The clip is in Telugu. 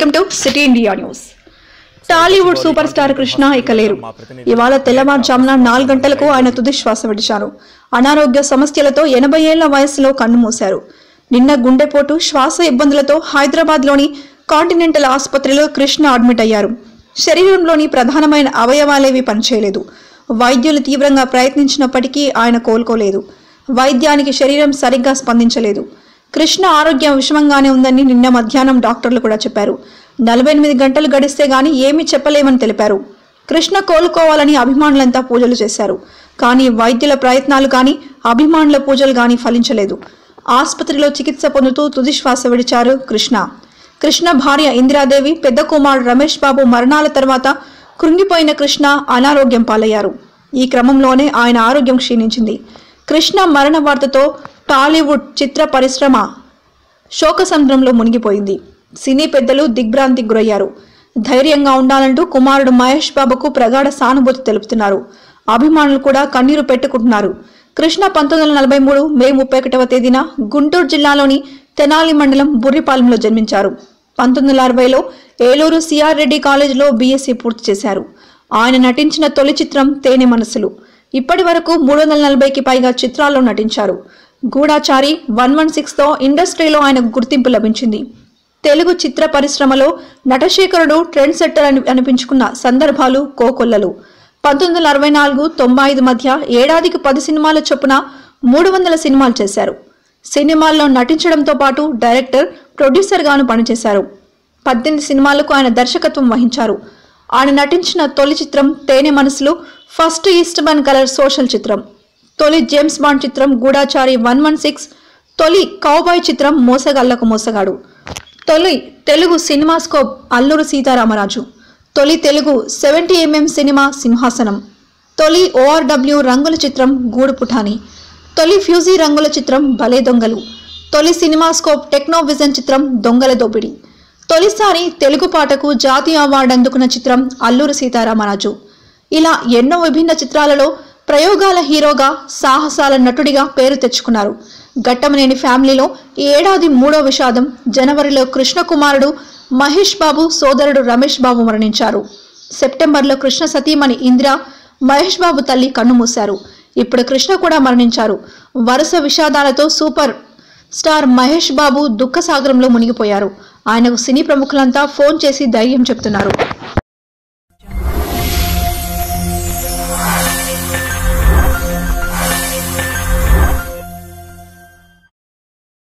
welcome to City India News Tollywood super star Krishna ఇక లేరు ఇవాళ తెల్లవారుజామున నాలుగు గంటలకు ఆయన తుది శ్వాస విడిచారు అనారోగ్య సమస్యలతో ఎనభై ఏళ్ల వయసులో కన్నుమూశారు నిన్న గుండెపోటు శ్వాస ఇబ్బందులతో హైదరాబాద్లోని కాంటినెంటల్ ఆసుపత్రిలో కృష్ణ అడ్మిట్ అయ్యారు శరీరంలోని ప్రధానమైన అవయవాలేవి పనిచేయలేదు వైద్యులు తీవ్రంగా ప్రయత్నించినప్పటికీ ఆయన కోలుకోలేదు వైద్యానికి శరీరం సరిగ్గా స్పందించలేదు కృష్ణ ఆరోగ్యం విషమంగానే ఉందని నిన్న మధ్యాహ్నం డాక్టర్లు కూడా చెప్పారు నలభై ఎనిమిది గంటలు గడిస్తే గానీ ఏమీ చెప్పలేమని తెలిపారు కృష్ణ కోలుకోవాలని అభిమానులంతా పూజలు చేశారు కానీ వైద్యుల ప్రయత్నాలు కానీ అభిమానుల పూజలు కానీ ఫలించలేదు ఆసుపత్రిలో చికిత్స పొందుతూ తుది శ్వాస విడిచారు కృష్ణ కృష్ణ భార్య ఇందిరాదేవి పెద్ద కుమారుడు రమేష్ బాబు మరణాల తర్వాత కృంగిపోయిన కృష్ణ అనారోగ్యం పాలయ్యారు ఈ క్రమంలోనే ఆయన ఆరోగ్యం క్షీణించింది కృష్ణ మరణ వార్తతో టాలీవుడ్ చిత్ర పరిశ్రమ శోకసముద్రంలో మునిగిపోయింది సినీ పెద్దలు దిగ్భ్రాంతికి గురయ్యారు ధైర్యంగా ఉండాలంటూ కుమారుడు మహేష్ బాబుకు ప్రగాఢ సానుభూతి తెలుపుతున్నారు అభిమానులు కూడా కన్నీరు పెట్టుకుంటున్నారు కృష్ణ పంతొమ్మిది వందల నలభై మూడు మే ముప్పై ఒకటవ తేదీన గుంటూరు జిల్లాలోని తెనాలి మండలం బుర్రిపాలెంలో జన్మించారు పంతొమ్మిది వందల అరవైలో ఏలూరు సిఆర్ రెడ్డి కాలేజీలో బీఎస్సీ పూర్తి చేశారు ఆయన నటించిన తొలి చిత్రం తేనె మనసులు ఇప్పటి వరకు మూడు వందల నలభైకి పైగా చిత్రాల్లో నటించారు గూఢాచారి వన్ వన్ సిక్స్తో ఇండస్ట్రీలో ఆయనకు గుర్తింపు లభించింది తెలుగు చిత్ర పరిశ్రమలో నటశేఖరుడు ట్రెండ్ సెట్టర్ అని అనిపించుకున్న సందర్భాలు కోకొల్లలు పంతొమ్మిది వందల అరవై నాలుగు తొంభై ఐదు మధ్య ఏడాదికి పది సినిమాల చొప్పున మూడు వందల సినిమాలు చేశారు సినిమాల్లో నటించడంతో పాటు డైరెక్టర్ ప్రొడ్యూసర్గాను పనిచేశారు పద్దెనిమిది సినిమాలకు ఆయన దర్శకత్వం వహించారు ఆయన నటించిన తొలి చిత్రం తేనె మనసులు ఫస్ట్ ఈస్ట్మన్ కలర్ సోషల్ చిత్రం తొలి జేమ్స్ బాండ్ చిత్రం గూఢాచారి వన్ వన్ సిక్స్ తొలి కౌబాయ్ చిత్రం మోసగాళ్లకు మోసగాడు తొలి తెలుగు సినిమాస్కోప్ అల్లూరు సీతారామరాజు తొలి తెలుగు సెవెంటీ ఎంఎం సినిమా సింహాసనం తొలి ఓఆర్డబ్ల్యూ రంగుల చిత్రం గూడు పుఠాని తొలి ఫ్యూజీ రంగుల చిత్రం భలే దొంగలు తొలి సినిమాస్కోప్ టెక్నోవిజన్ చిత్రం దొంగల దోపిడి తొలిసారి తెలుగు పాటకు జాతీయ అవార్డు అందుకున్న చిత్రం అల్లూరు సీతారామరాజు ఇలా ఎన్నో విభిన్న చిత్రాలలో ప్రయోగాల హీరోగా సాహసాల నటుడిగా పేరు తెచ్చుకున్నారు ఘట్టమనేని ఫ్యామిలీలో ఈ ఏడాది మూడో విషాదం జనవరిలో కృష్ణ కుమారుడు మహేష్ బాబు సోదరుడు రమేష్ బాబు మరణించారు సెప్టెంబర్లో కృష్ణ సతీమణి ఇందిర మహేష్ బాబు తల్లి కన్నుమూశారు ఇప్పుడు కృష్ణ కూడా మరణించారు వరుస విషాదాలతో సూపర్ స్టార్ మహేష్ బాబు దుఃఖసాగరంలో మునిగిపోయారు ఆయనకు సినీ ప్రముఖులంతా ఫోన్ చేసి ధైర్యం చెప్తున్నారు